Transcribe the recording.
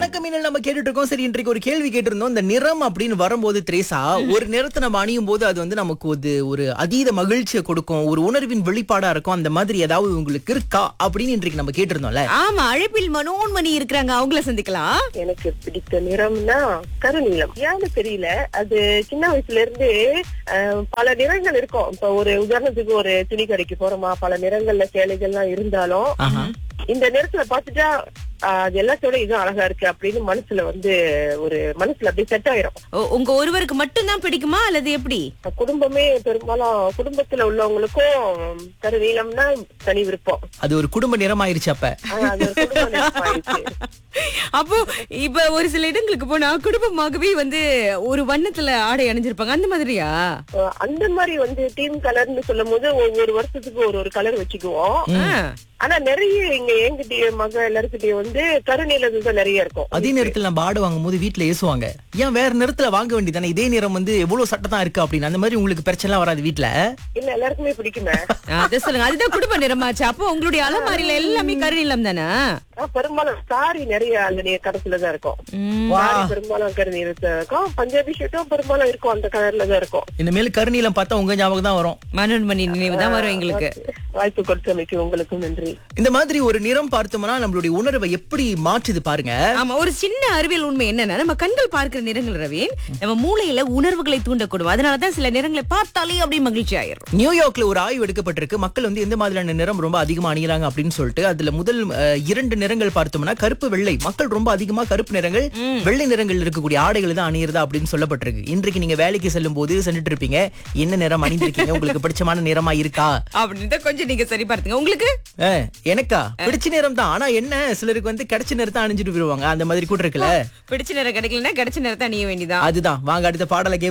வணக்கம் இன்னும் நம்ம கேட்டுட்டு இருக்கோம் சரி இன்றைக்கு ஒரு கேள்வி கேட்டிருந்தோம் இந்த நிறம் அப்படின்னு வரும்போது திரேசா ஒரு நிறத்தை நம்ம அணியும் போது அது வந்து நமக்கு ஒரு ஒரு அதீத மகிழ்ச்சியை கொடுக்கும் ஒரு உணர்வின் வெளிப்பாடா இருக்கும் அந்த மாதிரி ஏதாவது உங்களுக்கு இருக்கா அப்படின்னு இன்றைக்கு நம்ம கேட்டிருந்தோம்ல ஆமா அழைப்பில் மனோன்மணி இருக்கிறாங்க அவங்கள சந்திக்கலாம் எனக்கு பிடித்த நிறம்னா கருநீலம் ஏன்னு தெரியல அது சின்ன வயசுல இருந்து அஹ், பல நிறங்கள் இருக்கும் இப்ப ஒரு உதாரணத்துக்கு ஒரு துணி கடைக்கு போறோமா பல நிறங்கள்ல சேலைகள்லாம் இருந்தாலும் ஆஹா. இந்த நிறத்துல பாத்துட்டா அஹ், அது எல்லாத்தோட இதுவும் அழகா இருக்கு அப்படின்னு மனசுல வந்து ஒரு மனசுல அப்படியே செட் ஆயிரும் ஓ, உங்க ஒருவருக்கு மட்டும்தான் பிடிக்குமா அல்லது எப்படி குடும்பமே பெரும்பாலும் குடும்பத்துல உள்ளவங்களுக்கும் கருநீலம்னா தனி விருப்பம் அது ஒரு குடும்ப நிறம் ஆயிருச்சு அப்ப ஆனா அது ஒரு குடும்ப நிறம் ஆயிடுச்சு. அப்போ இப்ப ஒரு சில இடங்களுக்கு போனா குடும்பமாகவே வந்து ஒரு வண்ணத்துல ஆடை அணிஞ்சிருப்பாங்க அந்த மாதிரியா அஹ், அந்த மாதிரி வந்து டீம் கலர்னு சொல்லும் போது ஒவ்வொரு வருஷத்துக்கு ஒரு ஒரு கலர் வச்சுக்குவோம் ஆ. ஆனா நிறைய இங்க எங்கிட்டயே மக எல்லாருக்கிட்டயும் வந்து கருநீலங்கள் தான் நிறைய இருக்கும் அதே நேரத்துல நம்ம ஆடு வாங்கும் போது வீட்டுல ஏசுவாங்க ஏன் வேற நிறத்துல வாங்க வேண்டியதானே இதே நிறம் வந்து எவ்வளவு சட்டை தான் இருக்கு அப்படின்னு அந்த மாதிரி உங்களுக்கு பிரச்சனை எல்லாம் வராது வீட்டுல இல்ல எல்லாருக்குமே பிடிக்குமே அத சொல்லுங்க அதுதான் குடும்ப நிறமாச்சு அப்போ உங்களுடைய அலமாரியில எல்லாமே கருநிலம் தானே ஆஹ் பெரும்பாலும் சாரி நிறைய அந்த நீ- கலர்ல தான் இருக்கும் சாரி பெரும்பாலும் கருநீலத்துல இருக்கும் பஞ்சாபி ஷர்ட்டும் பெரும்பாலும் இருக்கும் அந்த கலர்ல தான் இருக்கும் இனிமேல் கருநீலம் பார்த்தா உங்க ஞாபகம் தான் வரும் மனோன்மணி நினைவு தான் வரும் எங்களுக்கு வாய்ப்பு கொடுத்தமைக்கு உங்களுக்கும் நன்றி இந்த மாதிரி ஒரு நிறம் பார்த்தோம்னா நம்மளுடைய உணர்வை எப்படி மாற்றுது பாருங்க ஆமா ஒரு சின்ன அறிவியல் உண்மை என்னன்னா நம்ம கண்கள் பார்க்கிற நிறங்கள் ரவீன் நம்ம மூளையில உணர்வுகளை தூண்டக்கூடும் அதனாலதான் சில நிறங்களை பார்த்தாலே அப்படியே மகிழ்ச்சி ஆயிரும் நியூயார்க்ல ஒரு ஆய்வு எடுக்கப்பட்டிருக்கு மக்கள் வந்து எந்த மாதிரியான நிறம் ரொம்ப அதிகமா அணியறாங்க அப்படின்னு சொல்லிட்டு அதுல முதல் அஹ், இரண்டு நிறங்கள் பார்த்தோம்னா கருப்பு வெள்ளை மக்கள் ரொம்ப அதிகமா கருப்பு நிறங்கள் வெள்ளை நிறங்கள் இருக்கக்கூடிய ஆடைகள் தான் அணியறதா அப்படின்னு சொல்லப்பட்டிருக்கு இன்றைக்கு நீங்க வேலைக்கு செல்லும் போது சென்றுட்டு இருப்பீங்க என்ன நிறம் அணிந்திருக்கீங்க உங்களுக்கு பிடிச்சமான நிறமா இருக்கா அப்படின்னு தான் கொஞ்சம் நீங்க சரி பார்த்துங்க உங்களுக்கு அஹ், எனக்கா பிடிச்ச நிறம் தான் ஆனா என்ன சிலருக்கு வந்து கிடைச்ச நிறத்தை அணிஞ்சிட்டு போயிருவாங்க அந்த மாதிரி கூட இருக்குல்ல பிடிச்ச நிறம் கிடைக்கலன்னா கிடைச்ச நிறத்தை அணிய வேண்டியதான் அதுதான் வாங்க அடுத்த பாடலை கேட்போம்.